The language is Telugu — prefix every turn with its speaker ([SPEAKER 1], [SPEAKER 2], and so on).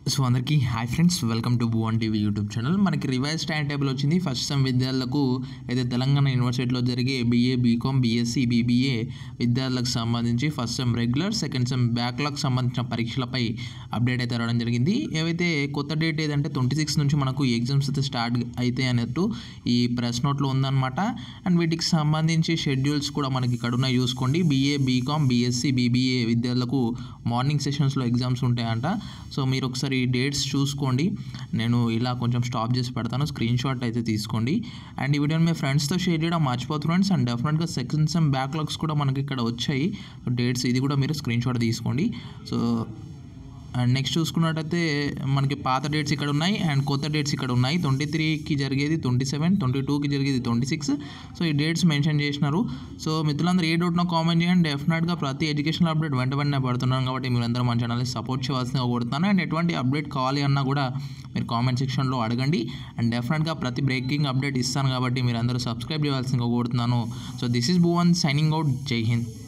[SPEAKER 1] సో అందరికీ hi friends welcome to Bhuvan TV YouTube channel మనకి రివైజ్ టైం టేబుల్ వచ్చింది ఫస్ట్ సెమ్ విద్యార్థులకు అయితే తెలంగాణ యూనివర్సిటీలో జరిగే బీఏ బీకామ్ బీఎస్సీ బీబీఏ విద్యార్థులకు సంబంధించి first sem regular second sem backlog సంబంధించిన పరీక్షలపై అప్డేట్ అయితే రావడం జరిగింది ఏవైతే కొత్త డేట్ ఏదంటే ట్వంటీ సిక్స్ నుంచి మనకు ఎగ్జామ్స్ అయితే స్టార్ట్ అయితే అన్నట్టు ఈ ప్రెస్ నోట్లో ఉందన్నమాట అండ్ వీటికి సంబంధించి షెడ్యూల్స్ కూడా మనకి ఇక్కడ ఉన్నాయి చూసుకోండి బీఏ బీకామ్ బీఎస్సీ బీబీఏ విద్యార్థులకు మార్నింగ్ సెషన్స్లో ఎగ్జామ్స్ ఉంటాయంట సో మీరు ఒకసారి డేట్స్ చూసుకోండి నేను ఇలా కొంచెం స్టాప్ చేసి పెడతాను స్క్రీన్ షాట్ అయితే తీసుకోండి అండ్ ఈ వీడియోని మీ ఫ్రెండ్స్తో షేర్ చేయడం మర్చిపోతు ఫ్రెండ్స్ అండ్ డెఫినెట్గా సెకండ్ సెమ్ బ్యాక్లాగ్స్ కూడా మనకి ఇక్కడ వచ్చాయి డేట్స్ ఇది కూడా మీరు స్క్రీన్ షాట్ తీసుకోండి సో అండ్ నెక్స్ట్ చూసుకున్నట్టయితే మనకి పాత డేట్స్ ఇక్కడ ఉన్నాయి అండ్ కొత్త డేట్స్ ఇక్కడ ఉన్నాయి ట్వంటీ త్రీకి జరిగేది ట్వంటీ సెవెన్ ట్వంటీ టూకి జరిగేది ట్వంటీ సిక్స్ సో ఈ డేట్స్ మెన్షన్ చేసినారు సో మిత్రులందరూ ఏ డౌట్నో కామెంట్ చేయండి డెఫినెట్గా ప్రతి ఎడ్యుకేషనల్ అప్డేట్ వెంట వెంటనే పడుతున్నాను కాబట్టి మీరందరూ మన ఛానల్ని సపోర్ట్ చేయాల్సిందిగా కోరుతున్నాను అండ్ ఎటువంటి అప్డేట్ కావాలి అన్నా కూడా మీరు కామెంట్ సెక్షన్లో అడగండి అండ్ డెఫినెట్గా ప్రతి బ్రేకింగ్ అప్డేట్ ఇస్తాను కాబట్టి మీరు అందరూ సబ్స్క్రైబ్ చేయాల్సిందిగా కోరుతున్నాను so this is Bhuvan signing out Jai Hind